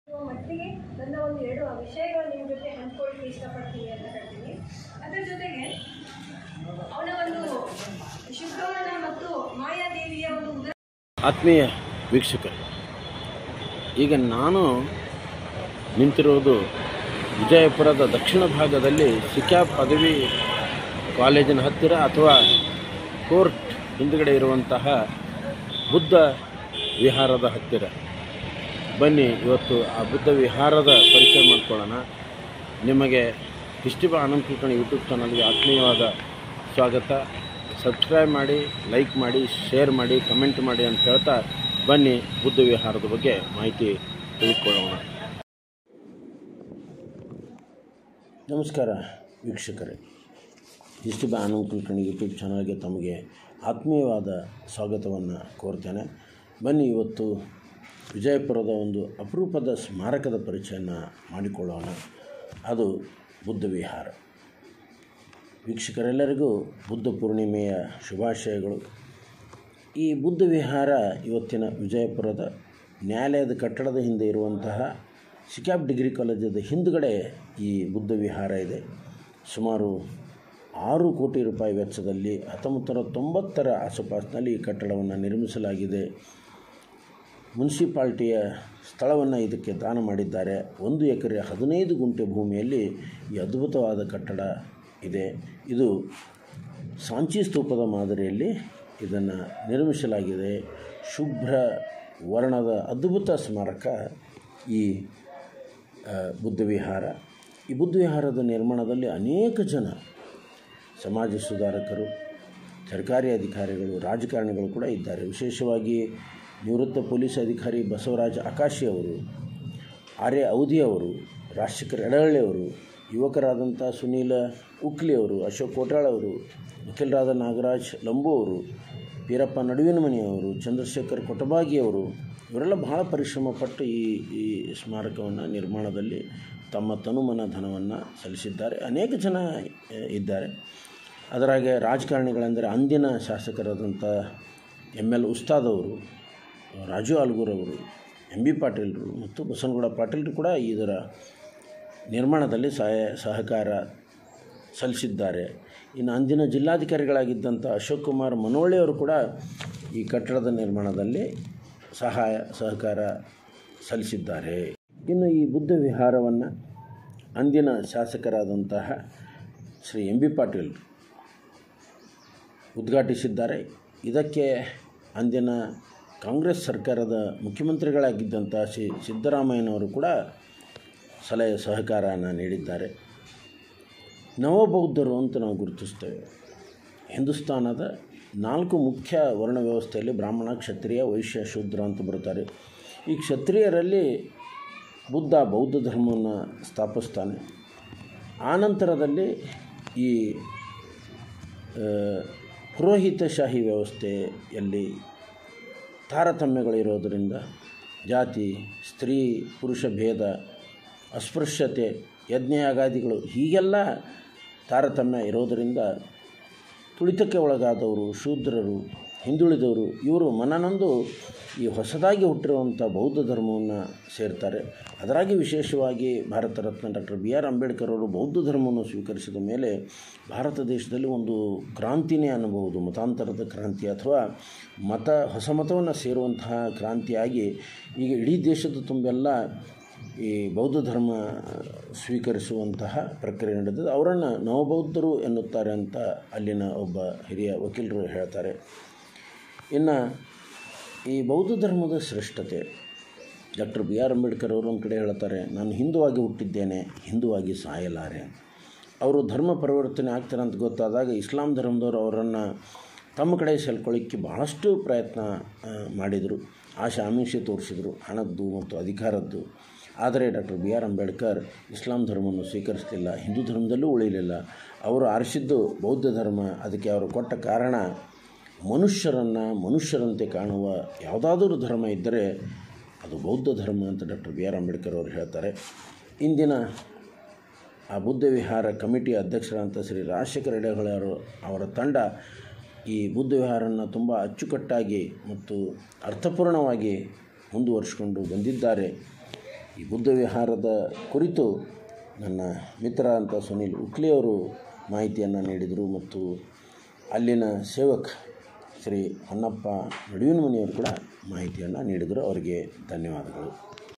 ಇರುವ ಮಟ್ಟಿಗೆ ನನ್ನ ಒಂದು ಎರಡು ವಿಷಯಗಳು ನಿಮ್ಮ ಜೊತೆ ಹಂಚ್ಕೊಳ್ಳಿಕ್ಕೆ ಇಷ್ಟಪಡ್ತೀನಿ ಅಂತ ಹೇಳ್ತೀನಿ ಅದರ ಜೊತೆಗೆ ಅವನ ಒಂದು ಶುಕ್ರವಾರ ಮತ್ತು ಮಾಯಾದೇವಿಯ ಒಂದು ಉದಾ ಆತ್ಮೀಯ ವೀಕ್ಷಕರು ಈಗ ನಾನು ನಿಂತಿರುವುದು ವಿಜಯಪುರದ ದಕ್ಷಿಣ ಭಾಗದಲ್ಲಿ ಸಿಕ್ಯಾ ಪದವಿ ಕಾಲೇಜಿನ ಹತ್ತಿರ ಅಥವಾ ಕೋರ್ಟ್ ಹಿಂದುಗಡೆ ಇರುವಂತಹ ಬುದ್ಧ ವಿಹಾರದ ಹತ್ತಿರ ಬನ್ನಿ ಇವತ್ತು ಆ ಬುದ್ಧ ವಿಹಾರದ ಪರಿಚಯ ಮಾಡ್ಕೊಳ್ಳೋಣ ನಿಮಗೆ ಹಿಸ್ಟಿಬಾ ಆನಂದ್ ಕುಲಕರ್ಣಿ ಯೂಟ್ಯೂಬ್ ಚಾನಲ್ಗೆ ಆತ್ಮೀಯವಾದ ಸ್ವಾಗತ ಸಬ್ಸ್ಕ್ರೈಬ್ ಮಾಡಿ ಲೈಕ್ ಮಾಡಿ ಶೇರ್ ಮಾಡಿ ಕಮೆಂಟ್ ಮಾಡಿ ಅಂತ ಹೇಳ್ತಾ ಬನ್ನಿ ಬುದ್ಧ ವಿಹಾರದ ಬಗ್ಗೆ ಮಾಹಿತಿ ತಿಳಿದುಕೊಳ್ಳೋಣ ನಮಸ್ಕಾರ ವೀಕ್ಷಕರೇ ಹಿಸ್ಟಿಬಾ ಆನಂದ್ ಕುಲಕರ್ಣಿ ಯೂಟ್ಯೂಬ್ ಚಾನಲ್ಗೆ ತಮಗೆ ಆತ್ಮೀಯವಾದ ಸ್ವಾಗತವನ್ನು ಕೋರ್ತೇನೆ ಬನ್ನಿ ಇವತ್ತು ವಿಜಯಪುರದ ಒಂದು ಅಪರೂಪದ ಸ್ಮಾರಕದ ಪರಿಚಯನ ಮಾಡಿಕೊಳ್ಳೋಣ ಅದು ಬುದ್ಧ ವಿಹಾರ ವೀಕ್ಷಕರೆಲ್ಲರಿಗೂ ಬುದ್ಧ ಪೂರ್ಣಿಮೆಯ ಶುಭಾಶಯಗಳು ಈ ಬುದ್ಧ ವಿಹಾರ ಇವತ್ತಿನ ವಿಜಯಪುರದ ನ್ಯಾಯಾಲಯದ ಕಟ್ಟಡದ ಹಿಂದೆ ಇರುವಂತಹ ಸಿಕ್ಯಾಪ್ ಡಿಗ್ರಿ ಕಾಲೇಜದ ಹಿಂದುಗಡೆ ಈ ಬುದ್ಧ ವಿಹಾರ ಇದೆ ಸುಮಾರು ಆರು ಕೋಟಿ ರೂಪಾಯಿ ವೆಚ್ಚದಲ್ಲಿ ಹತ್ತೊಂಬತ್ತು ನೂರ ತೊಂಬತ್ತರ ಆಸುಪಾಸಿನಲ್ಲಿ ಈ ಕಟ್ಟಡವನ್ನು ನಿರ್ಮಿಸಲಾಗಿದೆ ಮುನ್ಸಿಪಾಲ್ಟಿಯ ಸ್ಥಳವನ್ನು ಇದಕ್ಕೆ ದಾನ ಮಾಡಿದ್ದಾರೆ ಒಂದು ಎಕರೆ ಹದಿನೈದು ಗುಂಟೆ ಭೂಮಿಯಲ್ಲಿ ಈ ಅದ್ಭುತವಾದ ಕಟ್ಟಡ ಇದೆ ಇದು ಸಾಂಚಿ ಸ್ತೂಪದ ಮಾದರಿಯಲ್ಲಿ ಇದನ್ನು ನಿರ್ಮಿಸಲಾಗಿದೆ ಶುಭ್ರ ವರ್ಣದ ಅದ್ಭುತ ಸ್ಮಾರಕ ಈ ಆ, ಬುದ್ಧ ವಿಹಾರ ಈ ಬುದ್ಧ ವಿಹಾರದ ನಿರ್ಮಾಣದಲ್ಲಿ ಅನೇಕ ಜನ ಸಮಾಜ ಸುಧಾರಕರು ಸರ್ಕಾರಿ ಅಧಿಕಾರಿಗಳು ರಾಜಕಾರಣಿಗಳು ಕೂಡ ಇದ್ದಾರೆ ವಿಶೇಷವಾಗಿ ನಿವೃತ್ತ ಪೊಲೀಸ್ ಅಧಿಕಾರಿ ಬಸವರಾಜ ಅಕಾಶಿ ಅವರು ಆರ್ಯ ಅವಧಿ ಅವರು ರಾಜಶೇಖರ್ ಎಡಹಳ್ಳಿ ಅವರು ಯುವಕರಾದಂಥ ಸುನೀಲ ಉಕ್ಲಿ ಅವರು ಅಶೋಕ್ ಕೋಟ್ರಾಳ್ ಅವರು ವಕೀಲರಾದ ನಾಗರಾಜ್ ಲಂಬು ಅವರು ವೀರಪ್ಪ ನಡುವಿನ ಮನೆಯವರು ಚಂದ್ರಶೇಖರ್ ಕೊಟಬಾಗಿ ಅವರು ಇವರೆಲ್ಲ ಬಹಳ ಪರಿಶ್ರಮ ಪಟ್ಟು ಈ ಈ ಸ್ಮಾರಕವನ್ನು ನಿರ್ಮಾಣದಲ್ಲಿ ತಮ್ಮ ತನುಮನ ಧನವನ್ನು ಸಲ್ಲಿಸಿದ್ದಾರೆ ಅನೇಕ ಜನ ಆ, ಇದ್ದಾರೆ ಅದರಾಗೆ ರಾಜಕಾರಣಿಗಳೆಂದರೆ ಅಂದಿನ ಶಾಸಕರಾದಂಥ ಎಮ್ ಎಲ್ ಉಸ್ತಾದ್ ಅವರು ರಾಜು ಆಲ್ಗೂರ್ ಅವರು ಎಂ ಬಿ ಪಾಟೀಲ್ರು ಮತ್ತು ಬಸವನಗೌಡ ಪಾಟೀಲ್ರು ಕೂಡ ಇದರ ನಿರ್ಮಾಣದಲ್ಲಿ ಸಹಾಯ ಸಹಕಾರ ಸಲ್ಲಿಸಿದ್ದಾರೆ ಇನ್ನು ಅಂದಿನ ಜಿಲ್ಲಾಧಿಕಾರಿಗಳಾಗಿದ್ದಂಥ ಅಶೋಕ್ ಕುಮಾರ್ ಮನೋಳ್ಳಿ ಅವರು ಕೂಡ ಈ ಕಟ್ಟಡದ ನಿರ್ಮಾಣದಲ್ಲಿ ಸಹಾಯ ಸಹಕಾರ ಸಲ್ಲಿಸಿದ್ದಾರೆ ಇನ್ನು ಈ ಬುದ್ಧ ವಿಹಾರವನ್ನು ಅಂದಿನ ಶಾಸಕರಾದಂತಹ ಶ್ರೀ ಎಂ ಬಿ ಪಾಟೀಲ್ ಉದ್ಘಾಟಿಸಿದ್ದಾರೆ ಇದಕ್ಕೆ ಅಂದಿನ ಕಾಂಗ್ರೆಸ್ ಸರ್ಕಾರದ ಮುಖ್ಯಮಂತ್ರಿಗಳಾಗಿದ್ದಂಥ ಶ್ರೀ ಸಿದ್ದರಾಮಯ್ಯನವರು ಕೂಡ ಸಲಹೆ ಸಹಕಾರನ ನೀಡಿದ್ದಾರೆ ನವಬೌದ್ಧರು ಅಂತ ನಾವು ಗುರುತಿಸ್ತೇವೆ ಹಿಂದೂಸ್ತಾನದ ನಾಲ್ಕು ಮುಖ್ಯ ವರ್ಣ ವ್ಯವಸ್ಥೆಯಲ್ಲಿ ಬ್ರಾಹ್ಮಣ ಕ್ಷತ್ರಿಯ ವೈಶ್ಯ ಶೂದ್ರ ಅಂತ ಬರ್ತಾರೆ ಈ ಕ್ಷತ್ರಿಯರಲ್ಲಿ ಬುದ್ಧ ಬೌದ್ಧ ಧರ್ಮವನ್ನು ಸ್ಥಾಪಿಸ್ತಾನೆ ಆನಂತರದಲ್ಲಿ ಈ ಆ, ಪುರೋಹಿತಶಾಹಿ ವ್ಯವಸ್ಥೆಯಲ್ಲಿ ತಾರತಮ್ಯಗಳಿರೋದರಿಂದ ಜಾತಿ ಸ್ತ್ರೀ ಪುರುಷ ಭೇದ ಅಸ್ಪೃಶ್ಯತೆ ಯಜ್ಞಯಾಗಾದಿಗಳು ಹೀಗೆಲ್ಲ ತಾರತಮ್ಯ ಇರೋದರಿಂದ ತುಳಿತಕ್ಕೆ ಒಳಗಾದವರು ಶೂದ್ರರು ಹಿಂದುಳಿದವರು ಇವರು ಮನನೊಂದು ಈ ಹೊಸದಾಗಿ ಹುಟ್ಟಿರುವಂಥ ಬೌದ್ಧ ಧರ್ಮವನ್ನು ಸೇರ್ತಾರೆ ಅದರಾಗಿ ವಿಶೇಷವಾಗಿ Bharat Ratna doctor B R Ambedkar ಅವರು ಬೌದ್ಧ ಧರ್ಮವನ್ನು ಸ್ವೀಕರಿಸಿದ ಮೇಲೆ ಭಾರತ ದೇಶದಲ್ಲಿ ಒಂದು ಕ್ರಾಂತಿನೇ ಅನ್ನಬಹುದು ಮತಾಂತರದ ಕ್ರಾಂತಿ ಅಥವಾ ಮತ ಹೊಸ ಮತವನ್ನು ಸೇರುವಂತಹ ಕ್ರಾಂತಿಯಾಗಿ ಈಗ ಇಡೀ ದೇಶದ ತುಂಬೆಲ್ಲ ಈ ಬೌದ್ಧ ಧರ್ಮ ಸ್ವೀಕರಿಸುವಂತಹ ಪ್ರಕ್ರಿಯೆ ನಡೆದಿದೆ ಅವರನ್ನು ನವಬೌದ್ಧರು ಎನ್ನುತ್ತಾರೆ ಅಂತ ಅಲ್ಲಿನ ಒಬ್ಬ ಹಿರಿಯ ವಕೀಲರು ಹೇಳ್ತಾರೆ ಇನ್ನು ಈ ಬೌದ್ಧ ಧರ್ಮದ ಶ್ರೇಷ್ಠತೆ ಡಾಕ್ಟರ್ ಬಿ ಆರ್ ಅಂಬೇಡ್ಕರ್ ಅವರು ಒಂದು ಕಡೆ ಹೇಳ್ತಾರೆ ನಾನು ಹಿಂದುವಾಗಿ ಹುಟ್ಟಿದ್ದೇನೆ ಹಿಂದುವಾಗಿ ಸಾಯಲಾರೆ ಅವರು ಧರ್ಮ ಪರಿವರ್ತನೆ ಆಗ್ತಾರೆ ಅಂತ ಗೊತ್ತಾದಾಗ ಇಸ್ಲಾಂ ಧರ್ಮದವರು ಅವರನ್ನು ತಮ್ಮ ಕಡೆ ಸೆಳ್ಕೊಳ್ಳಿಕ್ಕೆ ಬಹಳಷ್ಟು ಪ್ರಯತ್ನ ಆ, ಮಾಡಿದರು ಆಶೆ ಆಮಿಷೆ ತೋರಿಸಿದರು ಹಣದ್ದು ಮತ್ತು ಅಧಿಕಾರದ್ದು ಆದರೆ ಡಾಕ್ಟರ್ ಬಿ ಆರ್ ಅಂಬೇಡ್ಕರ್ ಇಸ್ಲಾಂ ಧರ್ಮವನ್ನು ಸ್ವೀಕರಿಸಲಿಲ್ಲ ಹಿಂದೂ ಧರ್ಮದಲ್ಲೂ ಉಳಿಲಿಲ್ಲ ಅವರು ಆರಿಸಿದ್ದು ಬೌದ್ಧ ಧರ್ಮ ಅದಕ್ಕೆ ಅವರು ಕೊಟ್ಟ ಕಾರಣ ಮನುಷ್ಯರನ್ನು ಮನುಷ್ಯರಂತೆ ಕಾಣುವ ಯಾವುದಾದರೂ ಧರ್ಮ ಇದ್ದರೆ ಅದು ಬೌದ್ಧ ಧರ್ಮ ಅಂತ ಡಾಕ್ಟರ್ ಬಿ ಆರ್ ಅಂಬೇಡ್ಕರ್ ಅವರು ಹೇಳ್ತಾರೆ ಇಂದಿನ ಆ ಬುದ್ಧ ವಿಹಾರ ಕಮಿಟಿ ಅಧ್ಯಕ್ಷರಾದಂಥ ಶ್ರೀ ರಾಜಶೇಖರ ಎಡೆಹೊಳೆಯವರು ಅವರ ತಂಡ ಈ ಬುದ್ಧ ವಿಹಾರವನ್ನು ತುಂಬ ಅಚ್ಚುಕಟ್ಟಾಗಿ ಮತ್ತು ಅರ್ಥಪೂರ್ಣವಾಗಿ ಮುಂದುವರಿಸಿಕೊಂಡು ಬಂದಿದ್ದಾರೆ ಈ ಬುದ್ಧ ವಿಹಾರದ ಕುರಿತು ನನ್ನ ಮಿತ್ರ ಅಂತ ಸುನೀಲ್ ಉಕ್ಲಿಯವರು ಮಾಹಿತಿಯನ್ನು ನೀಡಿದರು ಮತ್ತು ಅಲ್ಲಿನ ಸೇವಕ ಶ್ರೀ ಹೊನ್ನಪ್ಪ ನಡುವಿನ ಮನೆಯವರು ಕೂಡ ಮಾಹಿತಿಯನ್ನು ನೀಡಿದರು ಅವರಿಗೆ ಧನ್ಯವಾದಗಳು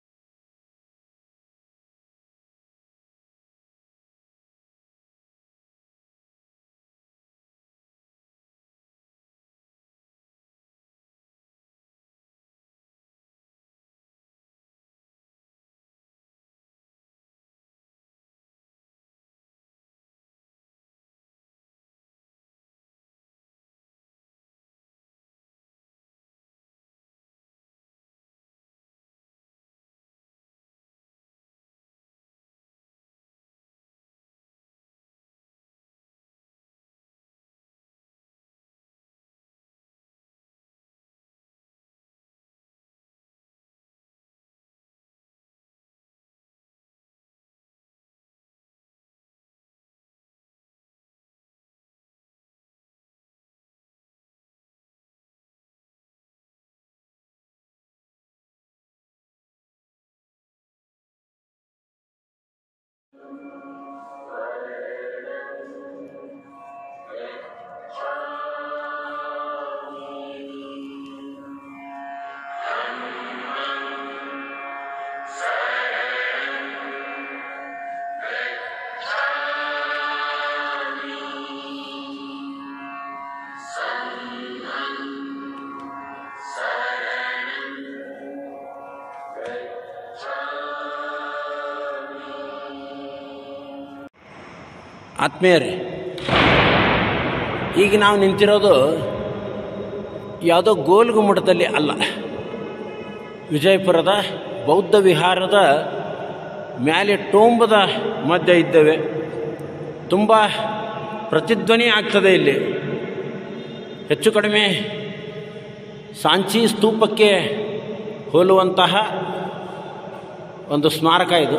ಆತ್ಮೀಯರೇ ಈಗ ನಾವು ನಿಂತಿರೋದು ಯಾವುದೋ ಗೋಲ್ಗುಮಠದಲ್ಲಿ ಅಲ್ಲ ವಿಜಯಪುರದ ಬೌದ್ಧ ವಿಹಾರದ ಮ್ಯಾಲೆ ಟೋಂಬದ ಮಧ್ಯೆ ಇದ್ದೇವೆ ತುಂಬ ಪ್ರತಿಧ್ವನಿ ಆಗ್ತದೆ ಇಲ್ಲಿ ಹೆಚ್ಚು ಕಡಿಮೆ ಸಾಂಚಿ ಸ್ತೂಪಕ್ಕೆ ಹೋಲುವಂತಹ ಒಂದು ಸ್ಮಾರಕ ಇದು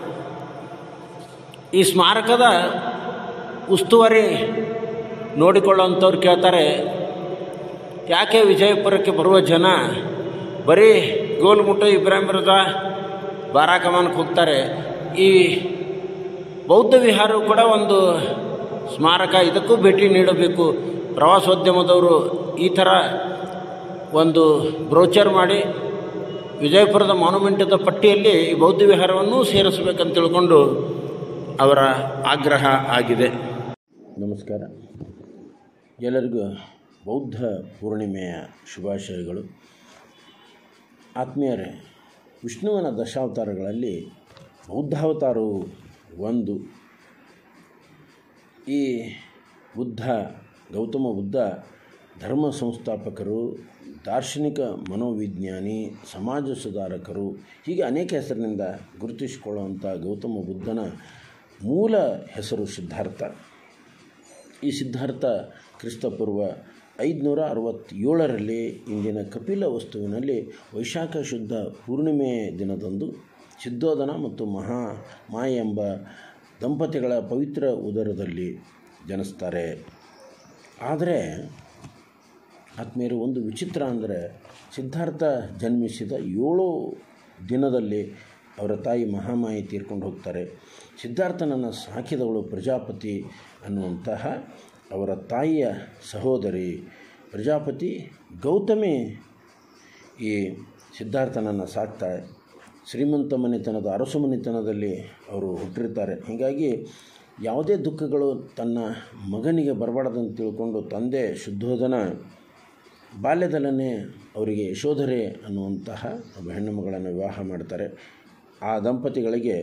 ಈ ಸ್ಮಾರಕದ ಉಸ್ತುವಾರಿ ನೋಡಿಕೊಳ್ಳುವಂಥವ್ರು ಕೇಳ್ತಾರೆ ಯಾಕೆ ವಿಜಯಪುರಕ್ಕೆ ಬರುವ ಜನ ಬರೀ ಗೋಲ್ಗುಟ್ಟು ಇಬ್ರಾಹಿಂ ರಜಾ ಬಾರಾಕಮಾನಕ್ಕೆ ಹೋಗ್ತಾರೆ ಈ ಬೌದ್ಧ ವಿಹಾರವು ಕೂಡ ಒಂದು ಸ್ಮಾರಕ ಇದಕ್ಕೂ ಭೇಟಿ ನೀಡಬೇಕು ಪ್ರವಾಸೋದ್ಯಮದವರು ಈ ಥರ ಒಂದು ಬ್ರೋಚರ್ ಮಾಡಿ ವಿಜಯಪುರದ ಮಾನ್ಯುಮೆಂಟದ ಪಟ್ಟಿಯಲ್ಲಿ ಈ ಬೌದ್ಧ ವಿಹಾರವನ್ನು ಸೇರಿಸಬೇಕಂತ ತಿಳ್ಕೊಂಡು ಅವರ ಆಗ್ರಹ ಆಗಿದೆ ನಮಸ್ಕಾರ ಎಲ್ಲರಿಗೂ ಬೌದ್ಧ ಪೂರ್ಣಿಮೆಯ ಶುಭಾಶಯಗಳು ಆತ್ಮೀಯರೇ ವಿಷ್ಣುವಿನ ದಶಾವತಾರಗಳಲ್ಲಿ ಬೌದ್ಧಾವತಾರವು ಒಂದು ಈ ಬುದ್ಧ ಗೌತಮ ಬುದ್ಧ ಧರ್ಮ ಸಂಸ್ಥಾಪಕರು ದಾರ್ಶನಿಕ ಮನೋವಿಜ್ಞಾನಿ ಸಮಾಜ ಸುಧಾರಕರು ಹೀಗೆ ಅನೇಕ ಹೆಸರಿನಿಂದ ಗುರುತಿಸಿಕೊಳ್ಳುವಂಥ ಗೌತಮ ಬುದ್ಧನ ಮೂಲ ಹೆಸರು ಸಿದ್ಧಾರ್ಥ ಈ ಸಿದ್ಧಾರ್ಥ ಕ್ರಿಸ್ತಪೂರ್ವ ಐದುನೂರ ಅರವತ್ತೇಳರಲ್ಲಿ ಇಂದಿನ ಕಪಿಲ ವಸ್ತುವಿನಲ್ಲಿ ವೈಶಾಖ ಶುದ್ಧ ಪೂರ್ಣಿಮೆ ದಿನದಂದು ಸಿದ್ಧೋಧನ ಮತ್ತು ಮಹಾ ಮಾಯ ಎಂಬ ದಂಪತಿಗಳ ಪವಿತ್ರ ಉದರದಲ್ಲಿ ಜನಿಸ್ತಾರೆ ಆದರೆ ಆತ್ಮೀಯರು ಒಂದು ವಿಚಿತ್ರ ಅಂದರೆ ಸಿದ್ಧಾರ್ಥ ಜನ್ಮಿಸಿದ ಏಳು ದಿನದಲ್ಲಿ ಅವರ ತಾಯಿ ಮಹಾಮಾಯಿ ತೀರ್ಕೊಂಡು ಹೋಗ್ತಾರೆ ಸಿದ್ಧಾರ್ಥನನ್ನು ಸಾಕಿದವಳು ಪ್ರಜಾಪತಿ ಅನ್ನುವಂತಹ ಅವರ ತಾಯಿಯ ಸಹೋದರಿ ಪ್ರಜಾಪತಿ ಗೌತಮಿ ಈ ಸಿದ್ಧಾರ್ಥನನ್ನು ಸಾಕ್ತಾಳೆ ಶ್ರೀಮಂತ ಮನೆತನದ ಅರಸು ಮನೆತನದಲ್ಲಿ ಅವರು ಹುಟ್ಟಿರ್ತಾರೆ ಹೀಗಾಗಿ ಯಾವುದೇ ದುಃಖಗಳು ತನ್ನ ಮಗನಿಗೆ ಬರಬಾರ್ದಂತ ತಿಳ್ಕೊಂಡು ತಂದೆ ಶುದ್ಧೋಧನ ಬಾಲ್ಯದಲ್ಲೇ ಅವರಿಗೆ ಯಶೋಧರೆ ಅನ್ನುವಂತಹ ಒಬ್ಬ ಹೆಣ್ಣು ಮಗಳನ್ನು ವಿವಾಹ ಮಾಡ್ತಾರೆ ಆ ದಂಪತಿಗಳಿಗೆ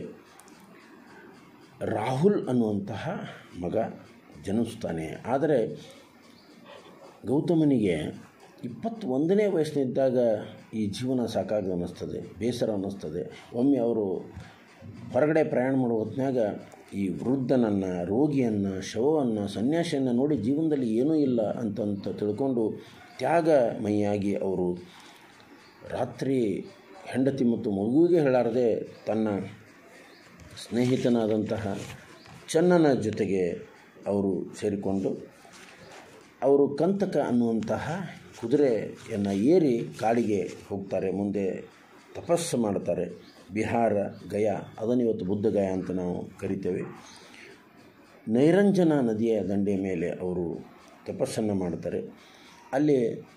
ರಾಹುಲ್ ಅನ್ನುವಂತಹ ಮಗ ಜನಿಸ್ತಾನೆ ಆದರೆ ಗೌತಮನಿಗೆ ಇಪ್ಪತ್ತೊಂದನೇ ವಯಸ್ಸಿನಿದ್ದಾಗ ಈ ಜೀವನ ಸಾಕಾಗ ಅನ್ನಿಸ್ತದೆ ಬೇಸರ ಅನ್ನಿಸ್ತದೆ ಒಮ್ಮೆ ಅವರು ಹೊರಗಡೆ ಪ್ರಯಾಣ ಮಾಡೋ ಹೊತ್ನ್ಯಾಗ ಈ ವೃದ್ಧನನ್ನು ರೋಗಿಯನ್ನು ಶವವನ್ನು ಸನ್ಯಾಸಿಯನ್ನು ನೋಡಿ ಜೀವನದಲ್ಲಿ ಏನೂ ಇಲ್ಲ ಅಂತಂತ ತಿಳ್ಕೊಂಡು ತ್ಯಾಗಮಯಿಯಾಗಿ ಅವರು ರಾತ್ರಿ ಹೆಂಡತಿ ಮತ್ತು ಮಗುವಿಗೆ ಹೇಳಾರದೆ ತನ್ನ ಸ್ನೇಹಿತನಾದಂತಹ ಚನ್ನನ ಜೊತೆಗೆ ಅವರು ಸೇರಿಕೊಂಡು ಅವರು ಕಂತಕ ಅನ್ನುವಂತಹ ಕುದುರೆಯನ್ನು ಏರಿ ಕಾಡಿಗೆ ಹೋಗ್ತಾರೆ ಮುಂದೆ ತಪಸ್ಸು ಮಾಡ್ತಾರೆ ಬಿಹಾರ ಗಯಾ ಅದನ್ನು ಇವತ್ತು ಬುದ್ಧ ಗಯಾ ಅಂತ ನಾವು ಕರಿತೇವೆ ನೈರಂಜನ ನದಿಯ ದಂಡೆಯ ಮೇಲೆ ಅವರು ತಪಸ್ಸನ್ನು ಮಾಡ್ತಾರೆ ಅಲ್ಲಿ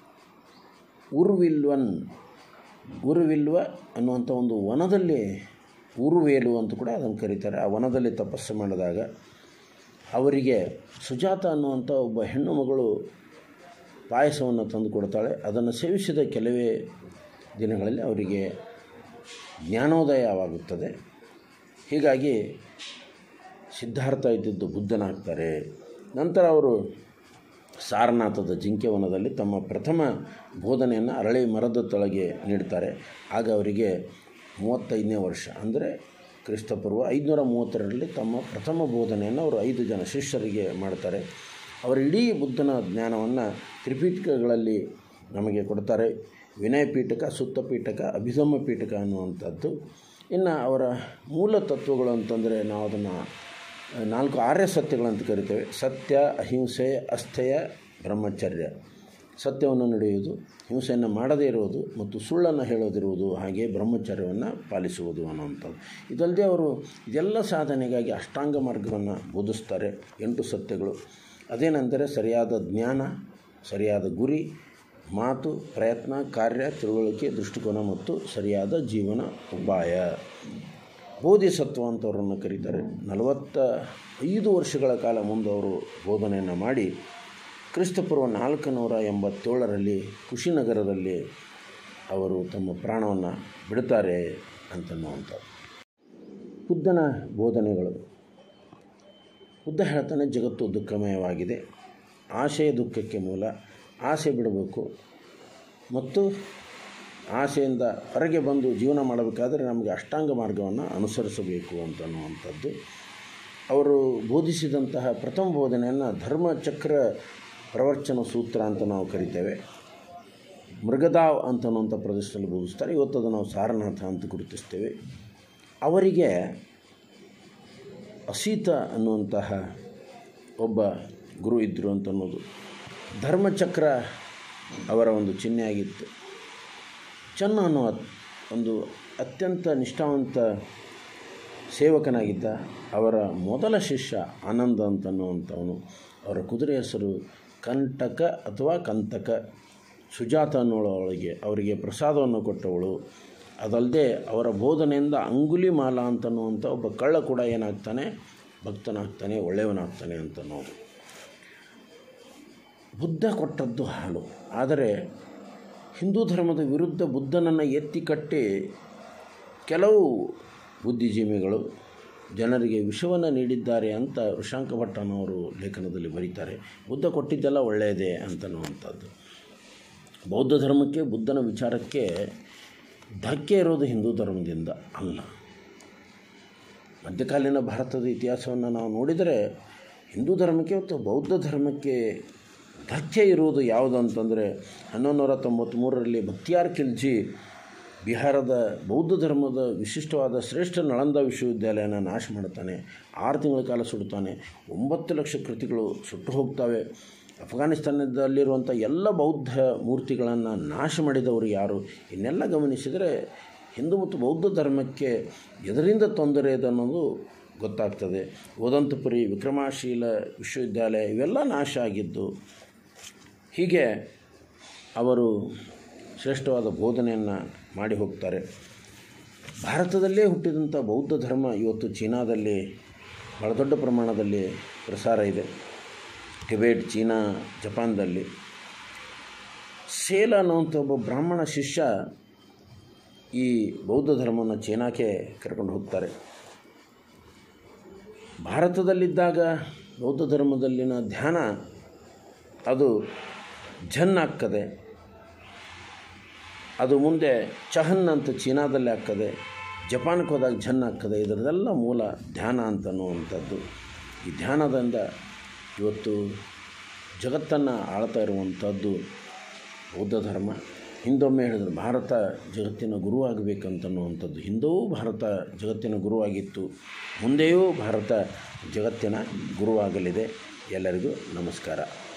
ಉರ್ವಿಲ್ವನ್ ಉರುವಿಲ್ವ ಅನ್ನುವಂಥ ಒಂದು ವನದಲ್ಲಿ ಉರುವೇಲು ಅಂತ ಕೂಡ ಅದನ್ನು ಕರೀತಾರೆ ಆ ವನದಲ್ಲಿ ತಪಸ್ಸು ಮಾಡಿದಾಗ ಅವರಿಗೆ ಸುಜಾತ ಅನ್ನುವಂಥ ಒಬ್ಬ ಹೆಣ್ಣು ಮಗಳು ಪಾಯಸವನ್ನು ತಂದು ಕೊಡ್ತಾಳೆ ಅದನ್ನು ಸೇವಿಸಿದ ಕೆಲವೇ ದಿನಗಳಲ್ಲಿ ಅವರಿಗೆ ಜ್ಞಾನೋದಯವಾಗುತ್ತದೆ ಹೀಗಾಗಿ ಸಿದ್ಧಾರ್ಥ ಇದ್ದಿದ್ದು ಬುದ್ಧನಾಗ್ತಾರೆ ನಂತರ ಅವರು ಸಾರನಾಥದ ಜಿಂಕೆವನದಲ್ಲಿ ತಮ್ಮ ಪ್ರಥಮ ಬೋಧನೆಯನ್ನು ಅರಳಿ ಮರದ ತಳಗೆ ನೀಡ್ತಾರೆ ಆಗ ಅವರಿಗೆ ಮೂವತ್ತೈದನೇ ವರ್ಷ ಅಂದರೆ ಕ್ರಿಸ್ತಪೂರ್ವ ಐದುನೂರ ಮೂವತ್ತೆರಡರಲ್ಲಿ ತಮ್ಮ ಪ್ರಥಮ ಬೋಧನೆಯನ್ನು ಅವರು ಐದು ಜನ ಶಿಷ್ಯರಿಗೆ ಮಾಡ್ತಾರೆ ಅವರ ಇಡೀ ಬುದ್ಧನ ಜ್ಞಾನವನ್ನು ತ್ರಿಪೀಠಕಗಳಲ್ಲಿ ನಮಗೆ ಕೊಡ್ತಾರೆ ವಿನಯ ಪೀಠಕ ಸುತ್ತ ಪೀಠಕ ಅಭಿಧಮ್ಮ ಪೀಠಕ ಅನ್ನುವಂಥದ್ದು ಇನ್ನು ಅವರ ಮೂಲ ತತ್ವಗಳು ಅಂತಂದರೆ ನಾವು ಅದನ್ನು ನಾಲ್ಕು ಆರ್ಯ ಸತ್ಯಗಳಂತ ಕರಿತೇವೆ ಸತ್ಯ ಅಹಿಂಸೆ ಅಸ್ಥೇಯ ಬ್ರಹ್ಮಚರ್ಯ ಸತ್ಯವನ್ನು ನಡೆಯುವುದು ಹಿಂಸೆಯನ್ನು ಮಾಡದೇ ಇರುವುದು ಮತ್ತು ಸುಳ್ಳನ್ನು ಹೇಳೋದಿರುವುದು ಹಾಗೆ ಬ್ರಹ್ಮಚರ್ಯವನ್ನು ಪಾಲಿಸುವುದು ಅನ್ನುವಂಥದ್ದು ಇದಲ್ಲದೆ ಅವರು ಇದೆಲ್ಲ ಸಾಧನೆಗಾಗಿ ಅಷ್ಟಾಂಗ ಮಾರ್ಗವನ್ನು ಬೋಧಿಸ್ತಾರೆ ಎಂಟು ಸತ್ಯಗಳು ಅದೇನೆಂದರೆ ಸರಿಯಾದ ಜ್ಞಾನ ಸರಿಯಾದ ಗುರಿ ಮಾತು ಪ್ರಯತ್ನ ಕಾರ್ಯ ತಿಳುವಳಿಕೆ ದೃಷ್ಟಿಕೋನ ಮತ್ತು ಸರಿಯಾದ ಜೀವನ ಉಪಾಯ ಬೋಧಿಸತ್ವ ಅಂತವರನ್ನು ಕರೀತಾರೆ ನಲವತ್ತ ಐದು ವರ್ಷಗಳ ಕಾಲ ಮುಂದೆ ಅವರು ಬೋಧನೆಯನ್ನು ಮಾಡಿ ಕ್ರಿಸ್ತಪೂರ್ವ ನಾಲ್ಕು ನೂರ ಎಂಬತ್ತೇಳರಲ್ಲಿ ಕುಶಿನಗರದಲ್ಲಿ ಅವರು ತಮ್ಮ ಪ್ರಾಣವನ್ನು ಬಿಡ್ತಾರೆ ಅಂತನ್ನುವಂಥದ್ದು ಬುದ್ಧನ ಬೋಧನೆಗಳು ಬುದ್ಧ ಹೇಳ್ತಾನೆ ಜಗತ್ತು ದುಃಖಮಯವಾಗಿದೆ ಆಶೆಯ ದುಃಖಕ್ಕೆ ಮೂಲ ಆಸೆ ಬಿಡಬೇಕು ಮತ್ತು ಆಸೆಯಿಂದ ಹೊರಗೆ ಬಂದು ಜೀವನ ಮಾಡಬೇಕಾದರೆ ನಮಗೆ ಅಷ್ಟಾಂಗ ಮಾರ್ಗವನ್ನು ಅನುಸರಿಸಬೇಕು ಅಂತನ್ನುವಂಥದ್ದು ಅವರು ಬೋಧಿಸಿದಂತಹ ಪ್ರಥಮ ಬೋಧನೆಯನ್ನು ಧರ್ಮಚಕ್ರ ಪ್ರವಚನ ಸೂತ್ರ ಅಂತ ನಾವು ಕರಿತೇವೆ ಮೃಗದಾವ್ ಅಂತನ್ನುವಂಥ ಪ್ರದೇಶದಲ್ಲಿ ಬೋಧಿಸ್ತಾರೆ ಇವತ್ತು ಅದು ನಾವು ಸಾರನಾಥ ಅಂತ ಗುರುತಿಸ್ತೇವೆ ಅವರಿಗೆ ಅಸೀತ ಅನ್ನುವಂತಹ ಒಬ್ಬ ಗುರು ಇದ್ದರು ಅಂತ ಅನ್ನೋದು ಧರ್ಮಚಕ್ರ ಅವರ ಒಂದು ಚಿಹ್ನೆ ಆಗಿತ್ತು ಚೆನ್ನ ಅನ್ನುವ ಒಂದು ಅತ್ಯಂತ ನಿಷ್ಠಾವಂತ ಸೇವಕನಾಗಿದ್ದ ಅವರ ಮೊದಲ ಶಿಷ್ಯ ಆನಂದ ಅಂತನ್ನುವಂಥವನು ಅವರ ಕುದುರೆ ಹೆಸರು ಕಂಟಕ ಅಥವಾ ಕಂತಕ ಸುಜಾತ ಅನ್ನೋಳವಳಿಗೆ ಅವರಿಗೆ ಪ್ರಸಾದವನ್ನು ಕೊಟ್ಟವಳು ಅದಲ್ಲದೆ ಅವರ ಬೋಧನೆಯಿಂದ ಅಂಗುಲಿ ಮಾಲ ಅಂತನ್ನುವಂಥ ಒಬ್ಬ ಕಳ್ಳ ಕೂಡ ಏನಾಗ್ತಾನೆ ಭಕ್ತನಾಗ್ತಾನೆ ಒಳ್ಳೆಯವನಾಗ್ತಾನೆ ಅಂತನ್ನೋದು ಬುದ್ಧ ಕೊಟ್ಟದ್ದು ಹಾಲು ಆದರೆ ಹಿಂದೂ ಧರ್ಮದ ವಿರುದ್ಧ ಬುದ್ಧನನ್ನು ಎತ್ತಿ ಕಟ್ಟಿ ಕೆಲವು ಬುದ್ಧಿಜೀವಿಗಳು ಜನರಿಗೆ ವಿಷವನ್ನು ನೀಡಿದ್ದಾರೆ ಅಂತ ಋಷಾಂಕ ಭಟ್ಟನವರು ಲೇಖನದಲ್ಲಿ ಬರೀತಾರೆ ಬುದ್ಧ ಕೊಟ್ಟಿದ್ದೆಲ್ಲ ಒಳ್ಳೆಯದೇ ಅಂತನ್ನುವಂಥದ್ದು ಬೌದ್ಧ ಧರ್ಮಕ್ಕೆ ಬುದ್ಧನ ವಿಚಾರಕ್ಕೆ ಧಕ್ಕೆ ಇರೋದು ಹಿಂದೂ ಧರ್ಮದಿಂದ ಅಲ್ಲ ಮಧ್ಯಕಾಲೀನ ಭಾರತದ ಇತಿಹಾಸವನ್ನು ನಾವು ನೋಡಿದರೆ ಹಿಂದೂ ಧರ್ಮಕ್ಕೆ ಮತ್ತು ಬೌದ್ಧ ಧರ್ಮಕ್ಕೆ ಧಕ್ಕೆ ಇರುವುದು ಯಾವುದು ಅಂತಂದರೆ ಹನ್ನೊಂದು ನೂರ ತೊಂಬತ್ತ್ಮೂರರಲ್ಲಿ ಭಕ್ತಿಯಾರ್ ಖಿಲ್ಜಿ ಬಿಹಾರದ ಬೌದ್ಧ ಧರ್ಮದ ವಿಶಿಷ್ಟವಾದ ಶ್ರೇಷ್ಠ ನಳಂದ ವಿಶ್ವವಿದ್ಯಾಲಯನ ನಾಶ ಮಾಡ್ತಾನೆ ಆರು ತಿಂಗಳ ಕಾಲ ಸುಡ್ತಾನೆ ಒಂಬತ್ತು ಲಕ್ಷ ಕೃತಿಗಳು ಸುಟ್ಟು ಹೋಗ್ತವೆ ಅಫ್ಘಾನಿಸ್ತಾನದಲ್ಲಿರುವಂಥ ಎಲ್ಲ ಬೌದ್ಧ ಮೂರ್ತಿಗಳನ್ನು ನಾಶ ಮಾಡಿದವರು ಯಾರು ಇನ್ನೆಲ್ಲ ಗಮನಿಸಿದರೆ ಹಿಂದೂ ಮತ್ತು ಬೌದ್ಧ ಧರ್ಮಕ್ಕೆ ಎದರಿಂದ ತೊಂದರೆ ಇದೆ ಅನ್ನೋದು ಗೊತ್ತಾಗ್ತದೆ ಓದಂತಪುರಿ ವಿಕ್ರಮಶೀಲ ವಿಶ್ವವಿದ್ಯಾಲಯ ಇವೆಲ್ಲ ನಾಶ ಆಗಿದ್ದು ಹೀಗೆ ಅವರು ಶ್ರೇಷ್ಠವಾದ ಬೋಧನೆಯನ್ನು ಮಾಡಿ ಹೋಗ್ತಾರೆ ಭಾರತದಲ್ಲೇ ಹುಟ್ಟಿದಂಥ ಬೌದ್ಧ ಧರ್ಮ ಇವತ್ತು ಚೀನಾದಲ್ಲಿ ಭಾಳ ದೊಡ್ಡ ಪ್ರಮಾಣದಲ್ಲಿ ಪ್ರಸಾರ ಇದೆ ಟಿಬೇಟ್ ಚೀನಾ ಜಪಾನ್ದಲ್ಲಿ ಸೇಲ ಅನ್ನುವಂಥ ಒಬ್ಬ ಬ್ರಾಹ್ಮಣ ಶಿಷ್ಯ ಈ ಬೌದ್ಧ ಧರ್ಮವನ್ನು ಚೀನಾಕ್ಕೆ ಕರ್ಕೊಂಡು ಹೋಗ್ತಾರೆ ಭಾರತದಲ್ಲಿದ್ದಾಗ ಬೌದ್ಧ ಧರ್ಮದಲ್ಲಿನ ಧ್ಯಾನ ಅದು ಝನ್ ಆಗ್ತದೆ ಅದು ಮುಂದೆ ಚಹನ್ ಅಂತ ಚೀನಾದಲ್ಲಿ ಆಗ್ತದೆ ಜಪಾನ್ಗೆ ಹೋದಾಗ ಝನ್ ಆಗ್ತದೆ ಇದರದೆಲ್ಲ ಮೂಲ ಧ್ಯಾನ ಅಂತ ಅನ್ನುವಂಥದ್ದು ಈ ಧ್ಯಾನದಿಂದ ಇವತ್ತು ಜಗತ್ತನ್ನು ಆಳ್ತಾ ಇರುವಂಥದ್ದು ಬೌದ್ಧ ಧರ್ಮ ಹಿಂದೊಮ್ಮೆ ಹೇಳಿದ್ರು ಭಾರತ ಜಗತ್ತಿನ ಗುರುವಾಗಬೇಕಂತನ್ನುವಂಥದ್ದು ಹಿಂದೂ ಭಾರತ ಜಗತ್ತಿನ ಗುರುವಾಗಿತ್ತು ಮುಂದೆಯೂ ಭಾರತ ಜಗತ್ತಿನ ಗುರುವಾಗಲಿದೆ ಎಲ್ಲರಿಗೂ ನಮಸ್ಕಾರ